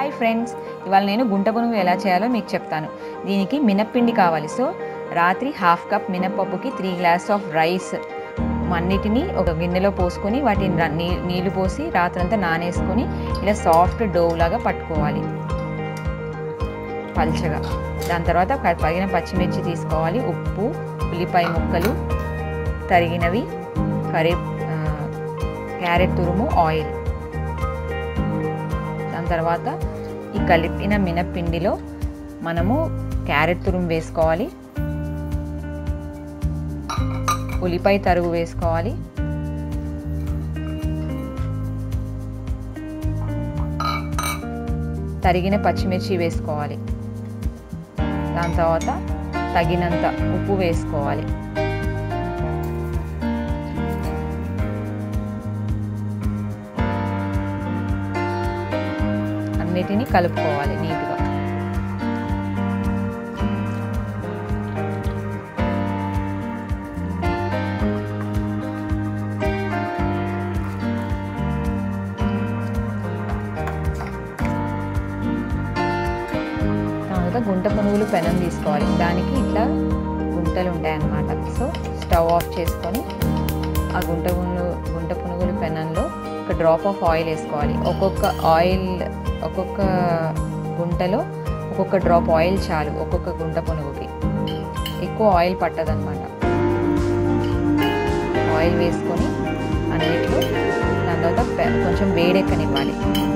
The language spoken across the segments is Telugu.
హాయ్ ఫ్రెండ్స్ ఇవాళ నేను గుంట పునుగు ఎలా చేయాలో మీకు చెప్తాను దీనికి మినప్పిండి కావాలి సో రాత్రి హాఫ్ కప్ మినప్పప్పుకి త్రీ గ్లాస్ ఆఫ్ రైస్ అన్నిటినీ ఒక గిన్నెలో పోసుకొని వాటిని ర- నీ నీళ్లు పోసి రాత్రంతా నానేసుకొని ఇలా సాఫ్ట్ డో లాగా పట్టుకోవాలి పల్చగా దాని తర్వాత క- తగిన పచ్చిమిర్చి తీసుకోవాలి ఉప్పు ఉల్లిపాయ ముక్కలు తరిగినవి కరే ఆ, క్యారెట్ తురుము ఆయిల్ దాని తర్వాత ఈ కలిపిన మినప్పిండిలో మనము క్యారెట్ తురుము వేసుకోవాలి ఉల్లిపాయ తరుగు వేసుకోవాలి తరిగిన పచ్చిమిర్చి వేసుకోవాలి దాని తర్వాత తగినంత ఉప్పు వేసుకోవాలి అన్నిటినీ కలుపుకోవాలి నీట్గా తర్వాత గుంట పునుగులు పెనం తీసుకోవాలి దానికి ఇట్లా గుంటలు ఉంటాయన్నమాట సో స్టవ్ ఆఫ్ చేసుకొని ఆ గుంట పునుగులు గుంట పునుగులు పెనంలో ఒక డ్రాప్ ఆఫ్ ఆయిల్ వేసుకోవాలి ఒక్కొక్క ఆయిల్ ఒక్కొక్క గుంటలో ఒక్కొక్క డ్రాప్ ఆయిల్ చాలు ఒక్కొక్క గుంట పునుగుకి ఎక్కువ ఆయిల్ పట్టదనమాట ఆయిల్ వేసుకొని అన్నిట్లో దాని తర్వాత పె- కొంచెం వేడెక్కనివ్వాలి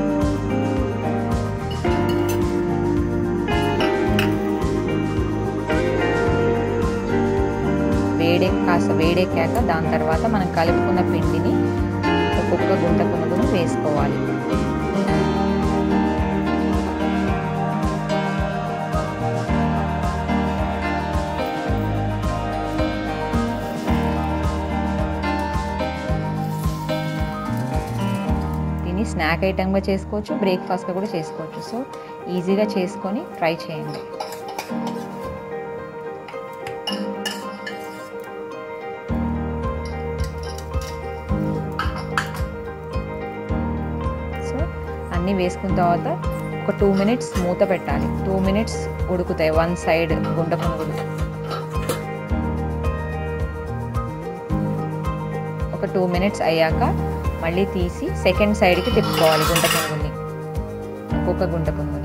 వేడే కాస్త వేడెక్కాక దాని తర్వాత మనం కలుపుకున్న పిండిని ఒక్కొక్క గుంట పునుగును వేసుకోవాలి దీన్ని స్నాక్ ఐటమ్గా చేసుకోవచ్చు బ్రేక్ఫాస్ట్గా కూడా చేసుకోవచ్చు సో ఈజీగా చేసుకొని ట్రై చేయండి సో అన్నీ వేసుకున్న తర్వాత ఒక టూ మినిట్స్ మూత పెట్టాలి టూ మినిట్స్ ఉడుకుతాయి వన్ సైడ్ గుంట పునుగులు ఒక టూ మినిట్స్ అయ్యాక మళ్ళీ తీసి సెకండ్ సైడ్కి తిప్పుకోవాలి గుంట పునుగుల్ని ఒక్కొక్క గుంట పునుగుని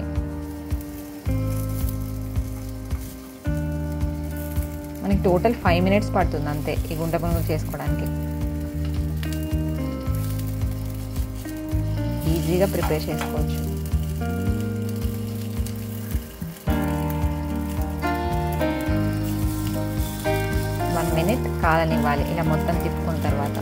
మనకి టోటల్ ఫైవ్ మినిట్స్ పడుతుంది అంతే ఈ గుంట పునుగులు చేసుకోవడానికి ఈజీగా ప్రిపేర్ చేసుకోవచ్చు వన్ మినిట్ కాలనివ్వాలి ఇలా మొత్తం తిప్పుకున్న తర్వాత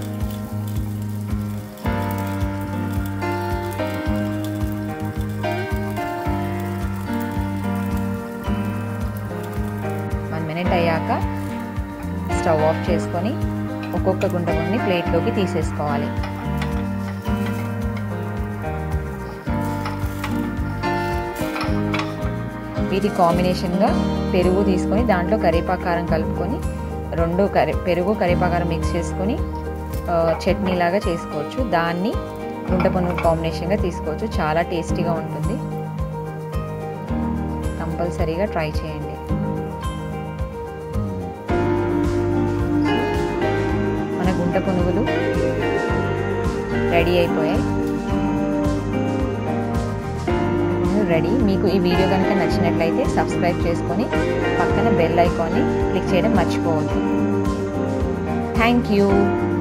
వన్ మినిట్ అయ్యాక స్టవ్ ఆఫ్ చేసుకొని ఒక్కొక్క గుంటని ప్లేట్లోకి తీసేసుకోవాలి వీటి కాంబినేషన్గా పెరుగు తీసుకొని దాంట్లో కరివేపాకారం కలుపుకొని రెండు కరి పెరుగు కరివేపాకారం మిక్స్ చేసుకొని ఆ, చట్నీలాగా చేసుకోవచ్చు దాన్ని గుంట పనులు కాంబినేషన్గా తీసుకోవచ్చు చాలా టేస్టీగా ఉంటుంది కంపల్సరీగా ట్రై చేయండి మన గుంట పునుగులు రెడీ అయిపోయాయి రెడీ మీకు ఈ వీడియో కనుక నచ్చినట్లయితే సబ్స్క్రైబ్ చేసుకొని పక్కన బెల్ ఐకాన్ని క్లిక్ చేయడం మర్చిపోవద్దు థ్యాంక్ యూ